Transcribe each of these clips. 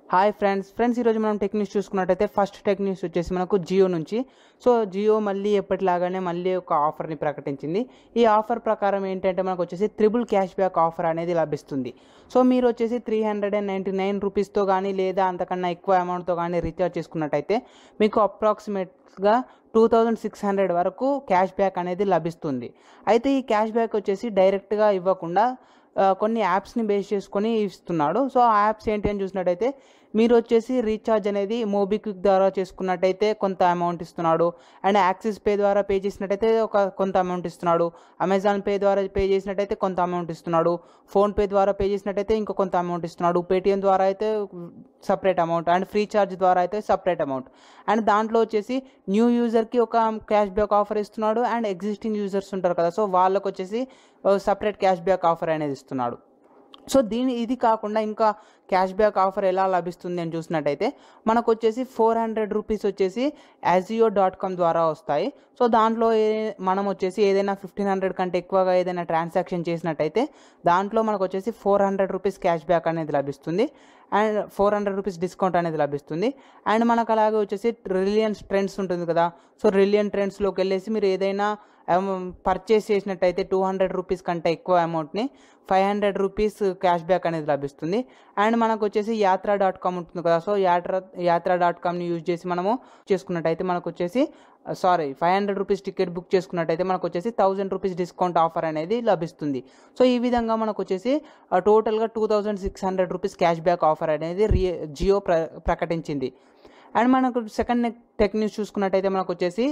hi friends friends ఈరోజు మనం tech news చూసుకున్నట్టయితే ఫస్ట్ టెక్ న్యూస్ వచ్చేసి మనకు జియో నుంచి సో జియో మళ్ళీ ఎప్పటిలాగానే మళ్ళీ ఒక ఆఫర్ని ప్రకటించింది ఈ ఆఫర్ ప్రకారం ఏంటంటే మనకు వచ్చేసి త్రిబుల్ క్యాష్ బ్యాక్ ఆఫర్ అనేది లభిస్తుంది సో మీరు వచ్చేసి three hundred and ninety nine రూపీస్తో కానీ లేదా అంతకన్నా ఎక్కువ అమౌంట్తో కానీ రీఛార్జ్ చేసుకున్నట్టయితే మీకు అప్రాక్సిమేట్గా టూ థౌజండ్ సిక్స్ హండ్రెడ్ వరకు క్యాష్ బ్యాక్ అనేది లభిస్తుంది అయితే ఈ క్యాష్ బ్యాక్ వచ్చేసి డైరెక్ట్గా ఇవ్వకుండా ఆ, కొన్ని యాప్స్ని బేస్ చేసుకొని ఇస్తున్నాడు సో ఆ యాప్స్ ఏంటి అని చూసినట్టయితే మీరు వచ్చేసి రీఛార్జ్ అనేది మోబిక్విక్ ద్వారా చేసుకున్నట్టయితే కొంత అమౌంట్ ఇస్తున్నాడు అండ్ యాక్సిస్ పే ద్వారా పే చేసినట్టయితే ఒక కొంత అమౌంట్ ఇస్తున్నాడు అమెజాన్ పే ద్వారా పే చేసినట్టయితే కొంత అమౌంట్ ఇస్తున్నాడు ఫోన్పే ద్వారా పే చేసినట్టయితే ఇంకో కొంత అమౌంట్ ఇస్తున్నాడు పేటిఎం ద్వారా అయితే separate amount and free charge ద్వారా అయితే సపరేట్ అమౌంట్ అండ్ దాంట్లో వచ్చేసి న్యూ యూజర్కి ఒక క్యాష్ బ్యాక్ ఆఫర్ ఇస్తున్నాడు అండ్ ఎగ్జిస్టింగ్ యూజర్స్ ఉంటారు కదా సో వాళ్ళకి వచ్చేసి సపరేట్ క్యాష్ బ్యాక్ ఆఫర్ అనేది ఇస్తున్నాడు సో దీని ఇది కాకుండా ఇంకా క్యాష్ బ్యాక్ ఆఫర్ ఎలా లభిస్తుంది అని చూసినట్టయితే మనకు వచ్చేసి ఫోర్ హండ్రెడ్ రూపీస్ వచ్చేసి యాజియో డాట్ కామ్ ద్వారా వస్తాయి సో దాంట్లో ఏ- మనం వచ్చేసి ఏదైనా ఫిఫ్టీన్ హండ్రెడ్ కంటే ఎక్కువగా ఏదైనా ట్రాన్సాక్షన్ చేసినట్టయితే దాంట్లో మనకు వచ్చేసి four hundred rupees cash back అనేది లభిస్తుంది and four hundred rupees discount అనేది లభిస్తుంది అండ్ మనకు అలాగే వచ్చేసి రిలయన్స్ ట్రెండ్స్ ఉంటుంది కదా సో రిలయన్ ట్రెండ్స్లోకి వెళ్ళేసి మీరు ఏదైనా పర్చేస్ చేసినట్టయితే టూ హండ్రెడ్ రూపీస్ కంటే ఎక్కువ అమౌంట్ని five hundred rupees cash back అనేది లభిస్తుంది అండ్ మనకు వచ్చేసి యాత్ర డాట్ కామ్ ఉంటుంది కదా సో యాత్ర యాత్ర డాట్ కామ్ని యూజ్ చేసి మనము చేసుకున్నట్టయితే మనకు వచ్చేసి sorry five hundred rupees ticket book చేసుకున్నట్టయితే మనకు వచ్చేసి థౌజండ్ రూపీస్ డిస్కౌంట్ ఆఫర్ అనేది లభిస్తుంది సో ఈ విధంగా మనకు వచ్చేసి టోటల్గా two thousand six hundred rupees cash back offer అనేది రియే జియో ప్ర ప్రకటించింది అండ్ మనకు సెకండ్ టెక్ న్యూస్ చూసుకున్నట్టయితే మనకు వచ్చేసి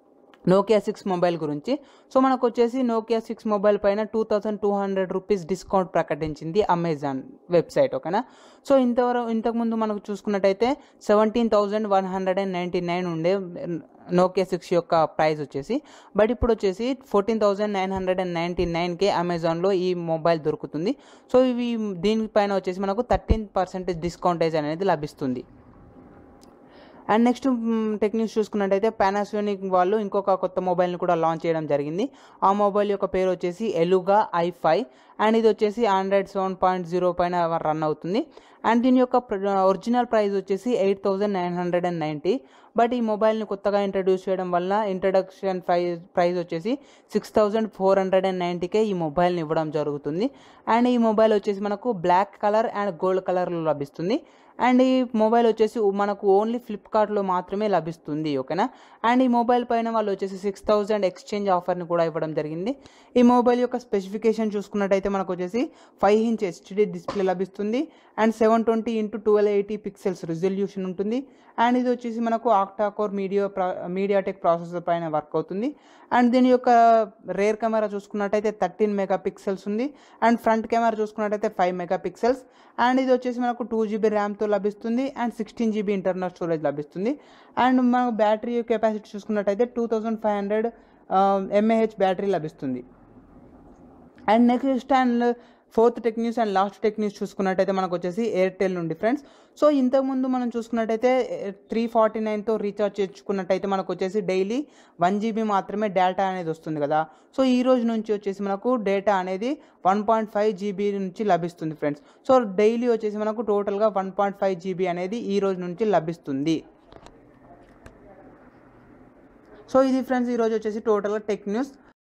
నోకియా సిక్స్ మొబైల్ గురించి సో మనకు వచ్చేసి నోకియా సిక్స్ మొబైల్ పైన two thousand two hundred rupees discount ప్రకటించింది అమెజాన్ వెబ్సైట్ ఓకేనా సో ఇంతవరకు ఇంతకుముందు మనకు చూసుకున్నట్టయితే seventeen thousand one hundred and ninety nine ఉండే నోకియా సిక్స్ యొక్క ప్రైస్ వచ్చేసి బట్ ఇప్పుడు వచ్చేసి fourteen thousand nine hundred and ninety నైన్కే అమెజాన్లో ఈ మొబైల్ దొరుకుతుంది సో ఇవి దీనిపైన వచ్చేసి మనకు థర్టీన్ పర్సెంటేజ్ డిస్కౌంటేజ్ అనేది లభిస్తుంది అండ్ నెక్స్ట్ టెక్ న్యూస్ చూసుకున్నట్టయితే పానాసోనిక్ వాళ్ళు ఇంకొక కొత్త మొబైల్ని కూడా లాంచ్ చేయడం జరిగింది ఆ మొబైల్ యొక్క పేరు వచ్చేసి ఎలుగా ఐ ఫైవ్ అండ్ ఇది వచ్చేసి ఆండ్రాయిడ్ సెవెన్ పాయింట్ జీరో పైన రన్ అవుతుంది అండ్ దీని యొక్క ఒరిజినల్ ప్రైస్ వచ్చేసి eight thousand nine hundred and ninety but ఈ మొబైల్ని కొత్తగా ఇంట్రడ్యూస్ చేయడం వల్ల ఇంట్రడక్షన్ ప్రైస్ ప్రైస్ వచ్చేసి six thousand four hundred and నైంటీకే ఈ మొబైల్ని ఇవ్వడం జరుగుతుంది అండ్ ఈ మొబైల్ వచ్చేసి మనకు బ్లాక్ కలర్ అండ్ గోల్డ్ కలర్లో లభిస్తుంది అండ్ ఈ మొబైల్ వచ్చేసి మనకు ఓన్లీ ఫ్లిప్కార్ట్లో మాత్రమే లభిస్తుంది ఓకేనా అండ్ ఈ మొబైల్ పైన వాళ్ళు వచ్చేసి సిక్స్ థౌజండ్ ఎక్స్చేంజ్ ఆఫర్ని కూడా ఇవ్వడం జరిగింది ఈ మొబైల్ యొక్క స్పెసిఫికేషన్ చూసుకున్నట్టయితే మనకు వచ్చేసి ఫైవ్ ఇంచ్ హెచ్డి డిస్ప్లే లభిస్తుంది and seven twenty into twelve eighty pixels resolution ఉంటుంది అండ్ ఇది వచ్చేసి మనకు ఆక్టాకోర్ మీడియా మీడియాటెక్ ప్రాసెసర్ పైన వర్క్ అవుతుంది అండ్ దీని యొక్క రేర్ కెమెరా చూసుకున్నట్టయితే థర్టీన్ మెగా పిక్సెల్స్ ఉంది అండ్ ఫ్రంట్ కెమెరా చూసుకున్నట్టయితే ఫైవ్ మెగా పిక్సెల్స్ అండ్ ఇది వచ్చేసి మనకు టూ జీబీ ర్యామ్తో లభిస్తుంది and sixteen GB internal storage లభిస్తుంది అండ్ మనకు బ్యాటరీ కెపాసిటీ చూసుకున్నట్టయితే two thousand five hundred mAh battery లభిస్తుంది and next and fourth tech news and last tech news చూసుకున్నట్టయితే మనకు వచ్చేసి ఎయిర్టెల్ నుండి ఫ్రెండ్స్ సో ఇంతకుముందు మనం చూసుకున్నట్టయితే త్రీ ఫార్టీ నైన్తో రీఛార్జ్ చేసుకున్నట్టయితే మనకు వచ్చేసి డైలీ వన్ జీబీ మాత్రమే డేటా అనేది వస్తుంది కదా సో ఈ రోజు నుంచి వచ్చేసి మనకు డేటా అనేది వన్ పాయింట్ ఫైవ్ జీబీ నుంచి లభిస్తుంది ఫ్రెండ్స్ సో డైలీ వచ్చేసి మనకు టోటల్గా వన్ పాయింట్ ఫైవ్ జీబీ అనేది ఈ రోజు నుంచి లభిస్తుంది సో ఇది ఫ్రెండ్స్ ఈరోజు వచ్చేసి టోటల్గా టెక్ న్యూస్